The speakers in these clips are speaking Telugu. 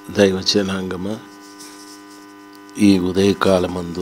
దైవజనాంగమ ఈ ఉదయకాలమందు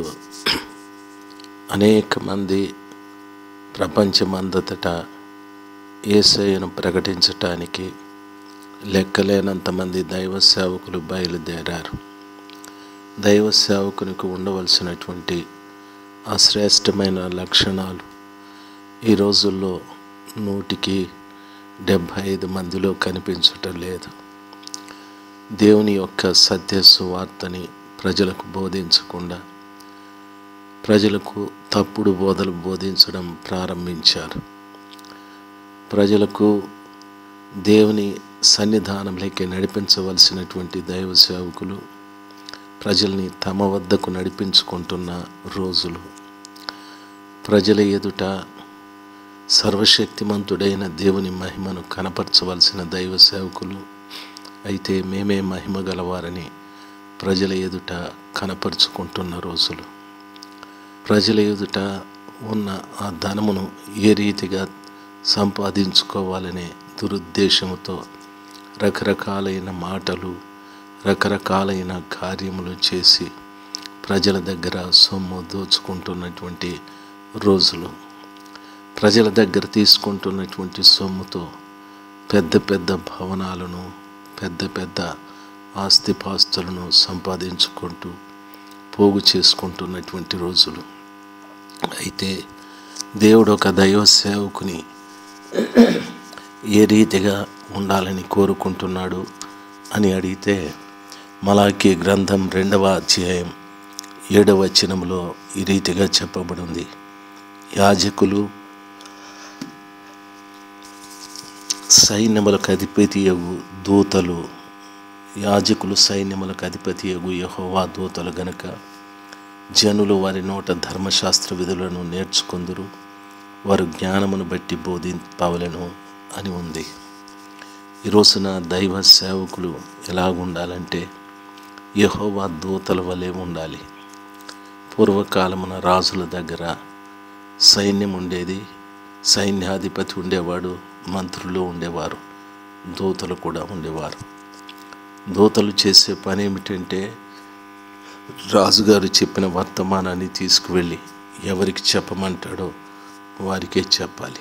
అనేక మంది ప్రపంచమందతట ఏసయ్యను ప్రకటించటానికి లెక్కలేనంత మంది దైవ సేవకులు బయలుదేరారు దైవ సేవకునికి ఉండవలసినటువంటి ఆ శ్రేష్టమైన లక్షణాలు ఈ రోజుల్లో నూటికి డెబ్భై ఐదు మందిలో కనిపించటం లేదు దేవుని యొక్క సత్య సువార్తని ప్రజలకు బోధించకుండా ప్రజలకు తప్పుడు బోధలు బోధించడం ప్రారంభించారు ప్రజలకు దేవుని సన్నిధానంలోకి నడిపించవలసినటువంటి దైవ సేవకులు ప్రజల్ని తమ వద్దకు నడిపించుకుంటున్న రోజులు ప్రజల ఎదుట సర్వశక్తిమంతుడైన దేవుని మహిమను కనపరచవలసిన దైవ సేవకులు అయితే మేమే మహిమ గలవారని ప్రజల ఎదుట కనపరుచుకుంటున్న రోజులు ప్రజల ఎదుట ఉన్న ఆ ధనమును ఏ రీతిగా సంపాదించుకోవాలనే దురుద్దేశంతో రకరకాలైన మాటలు రకరకాలైన కార్యములు చేసి ప్రజల దగ్గర సొమ్ము దోచుకుంటున్నటువంటి రోజులు ప్రజల దగ్గర తీసుకుంటున్నటువంటి సొమ్ముతో పెద్ద పెద్ద భవనాలను పెద్ద పెద్ద ఆస్తిపాస్తులను సంపాదించుకుంటూ పోగు చేసుకుంటున్నటువంటి రోజులు అయితే దేవుడు ఒక దైవ సేవకుని ఏ రీతిగా ఉండాలని కోరుకుంటున్నాడు అని అడిగితే మలాకి గ్రంథం రెండవ అధ్యాయం ఏడవ వచనంలో ఈ రీతిగా చెప్పబడింది యాజకులు సైన్యములకు అధిపతి యగు దూతలు యాజకులు సైన్యములకు అధిపతి యగు యహోవా దూతలు గనుక జనులు వారి నోట ధర్మశాస్త్ర విధులను నేర్చుకుందురు వారు జ్ఞానమును బట్టి బోధింపవలను అని ఉంది ఈ రోజున దైవ సేవకులు ఎలాగుండాలంటే యహోవా దూతల వలె ఉండాలి పూర్వకాలమున రాజుల దగ్గర సైన్యం ఉండేది సైన్యాధిపతి ఉండేవాడు మంత్రులు ఉండేవారు దూతలు కూడా ఉండేవారు దూతలు చేసే పని ఏమిటంటే రాజుగారు చెప్పిన వర్తమానాన్ని తీసుకువెళ్ళి ఎవరికి చెప్పమంటాడో వారికే చెప్పాలి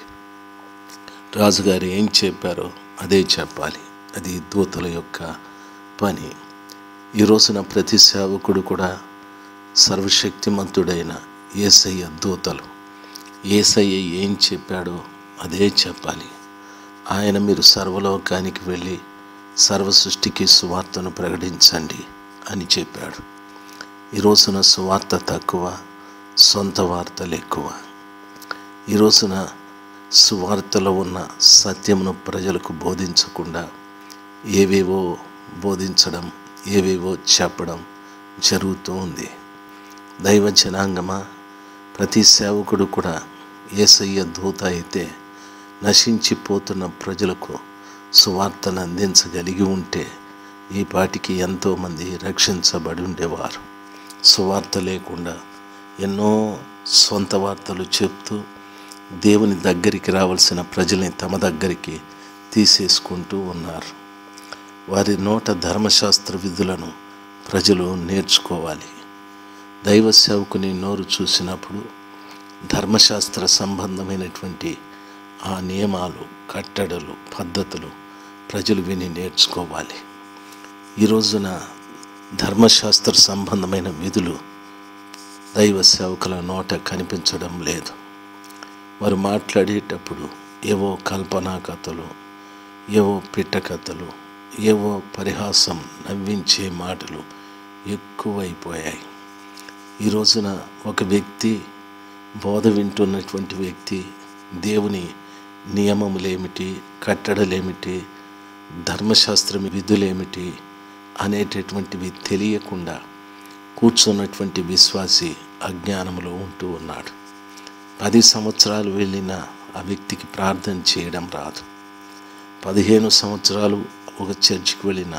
రాజుగారు ఏం చెప్పారో అదే చెప్పాలి అది దూతల యొక్క పని ఈ రోజున ప్రతి సేవకుడు కూడా సర్వశక్తిమంతుడైన ఏసయ్య దూతలు ఏసయ్య ఏం చెప్పాడో అదే చెప్పాలి ఆయన మీరు సర్వలోకానికి వెళ్ళి సర్వ సృష్టికి సువార్తను ప్రకటించండి అని చెప్పాడు ఈ రోజున సువార్త తక్కువ సొంత వార్తలు ఎక్కువ ఈ రోజున సువార్తలో ఉన్న సత్యమును ప్రజలకు బోధించకుండా ఏవేవో బోధించడం ఏవేవో చెప్పడం జరుగుతూ ఉంది దైవ జనాంగమా ప్రతి సేవకుడు కూడా ఏసయ్య దూత అయితే నశించిపోతున్న ప్రజలకు సువార్తను అందించగలిగి ఉంటే ఈ పాటికి ఎంతోమంది రక్షించబడి ఉండేవారు సువార్త లేకుండా ఎన్నో సొంత వార్తలు చెప్తూ దేవుని దగ్గరికి రావాల్సిన ప్రజల్ని తమ దగ్గరికి తీసేసుకుంటూ ఉన్నారు వారి నోట ధర్మశాస్త్ర విధులను ప్రజలు నేర్చుకోవాలి దైవ సేవకుని నోరు చూసినప్పుడు ధర్మశాస్త్ర సంబంధమైనటువంటి ఆ నియమాలు కట్టడలు పద్ధతులు ప్రజలు విని నేర్చుకోవాలి ఈ రోజున ధర్మశాస్త్ర సంబంధమైన విధులు దైవ సేవకుల నోట కనిపించడం లేదు వారు మాట్లాడేటప్పుడు ఏవో కల్పనా కథలు ఏవో పిట్ట కథలు ఏవో పరిహాసం నవ్వించే మాటలు ఎక్కువైపోయాయి ఈ రోజున ఒక వ్యక్తి బోధ వింటున్నటువంటి వ్యక్తి దేవుని నియమములేమిటి కట్టడలేమిటి ధర్మశాస్త్రం విధులేమిటి అనేటటువంటివి తెలియకుండా కూర్చున్నటువంటి విశ్వాసి అజ్ఞానంలో ఉంటూ ఉన్నాడు పది సంవత్సరాలు వెళ్ళిన ఆ వ్యక్తికి ప్రార్థన చేయడం రాదు పదిహేను సంవత్సరాలు ఒక చర్చికి వెళ్ళిన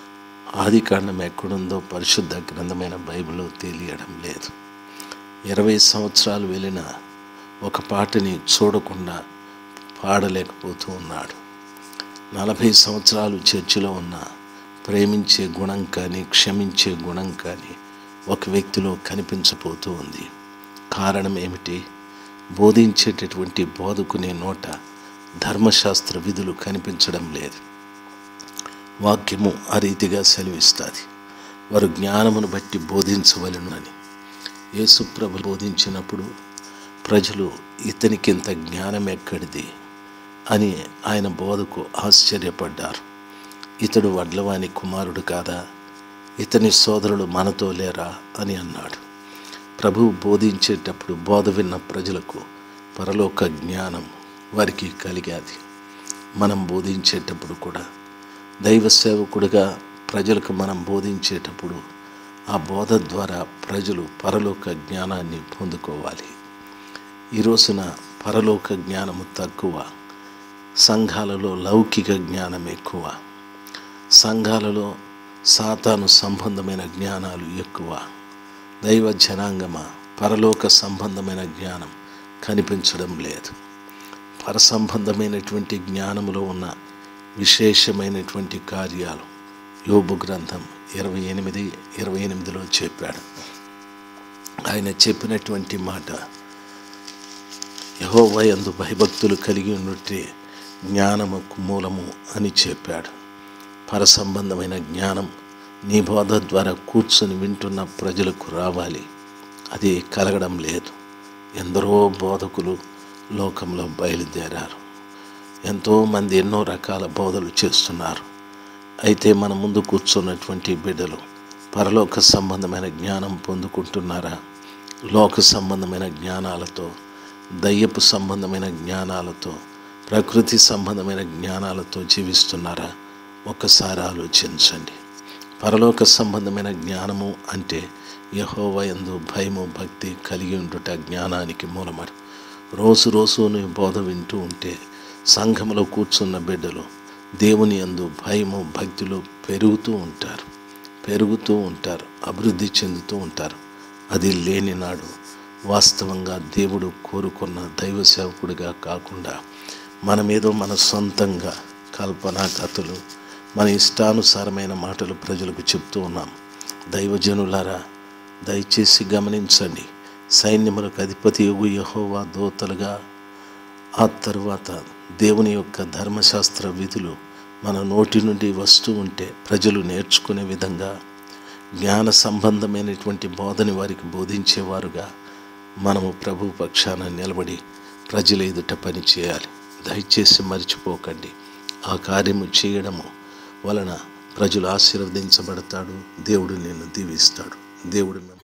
ఆది కాండం ఎక్కడుందో పరిశుద్ధ గ్రంథమైన బైబిల్లో తెలియడం లేదు ఇరవై సంవత్సరాలు వెళ్ళిన ఒక పాటని చూడకుండా పాడలేకపోతూ ఉన్నాడు నలభై సంవత్సరాలు చర్చిలో ఉన్న ప్రేమించే గుణం కానీ క్షమించే గుణం కానీ ఒక వ్యక్తిలో కనిపించబోతూ ఉంది కారణం ఏమిటి బోధించేటటువంటి బోధకునే నోట ధర్మశాస్త్ర విధులు కనిపించడం లేదు వాక్యము ఆ రీతిగా సెలవిస్తుంది వారు జ్ఞానమును బట్టి బోధించవలెనని యేసుప్రభు బోధించినప్పుడు ప్రజలు ఇతనికింత జ్ఞానం ఎక్కడిది అని ఆయన బోధకు ఆశ్చర్యపడ్డారు ఇతడు వడ్లవాని కుమారుడు కాదా ఇతని సోదరులు మనతో లేరా అని అన్నాడు ప్రభువు బోధించేటప్పుడు బోధ విన్న ప్రజలకు పరలోక జ్ఞానం వారికి కలిగాది మనం బోధించేటప్పుడు కూడా దైవ సేవకుడిగా ప్రజలకు మనం బోధించేటప్పుడు ఆ బోధ ద్వారా ప్రజలు పరలోక జ్ఞానాన్ని పొందుకోవాలి ఈ రోజున పరలోక జ్ఞానము తక్కువ సంఘాలలో లౌకిక జ్ఞానం ఎక్కువ సంఘాలలో సాతాను సంబంధమైన జ్ఞానాలు ఎక్కువ దైవ జనాంగమ పరలోక సంబంధమైన జ్ఞానం కనిపించడం లేదు పర సంబంధమైనటువంటి జ్ఞానములో ఉన్న విశేషమైనటువంటి కార్యాలు యోబు గ్రంథం ఇరవై ఎనిమిది ఇరవై ఎనిమిదిలో చెప్పాడు ఆయన చెప్పినటువంటి మాట యహోవయందు భయభక్తులు కలిగి ఉన్నట్టే జ్ఞానముకు మూలము అని చెప్పాడు పర సంబంధమైన జ్ఞానం నీ బోధ ద్వారా కూర్చొని వింటున్న ప్రజలకు రావాలి అది కలగడం లేదు ఎందరో బోధకులు లోకంలో బయలుదేరారు ఎంతోమంది ఎన్నో రకాల బోధలు చేస్తున్నారు అయితే మన ముందు కూర్చున్నటువంటి బిడ్డలు పరలోక సంబంధమైన జ్ఞానం పొందుకుంటున్నారా లోక సంబంధమైన జ్ఞానాలతో దయ్యపు సంబంధమైన జ్ఞానాలతో ప్రకృతి సంబంధమైన జ్ఞానాలతో జీవిస్తున్నారా ఒక్కసారి ఆలోచించండి పరలోక సంబంధమైన జ్ఞానము అంటే యహోవ ఎందు భయము భక్తి కలిగి ఉండుట జ్ఞానానికి మూలమని రోజు రోజు నువ్వు బోధ వింటూ ఉంటే సంఘంలో కూర్చున్న బిడ్డలు దేవుని యందు భయము భక్తిలో పెరుగుతూ ఉంటారు పెరుగుతూ ఉంటారు అభివృద్ధి చెందుతూ ఉంటారు అది లేని నాడు వాస్తవంగా దేవుడు కోరుకున్న దైవ సేవకుడిగా కాకుండా మనమేదో మన సొంతంగా కల్పనా కథలు మన ఇష్టానుసారమైన మాటలు ప్రజలకు చెప్తూ ఉన్నాం దైవజనులారా దయచేసి గమనించండి సైన్యములకు అధిపతి యోగు యహోవా దోతలుగా ఆ తరువాత దేవుని యొక్క ధర్మశాస్త్ర విధులు మన నోటి నుండి వస్తూ ఉంటే ప్రజలు నేర్చుకునే విధంగా జ్ఞాన సంబంధమైనటువంటి బోధని వారికి బోధించేవారుగా మనము ప్రభు పక్షాన నిలబడి ప్రజల ఎదుట పని చేయాలి దయచేసి మర్చిపోకండి ఆ కార్యము చేయడము వలన ప్రజలు ఆశీర్వదించబడతాడు దేవుడు నిన్ను దీవిస్తాడు దేవుడు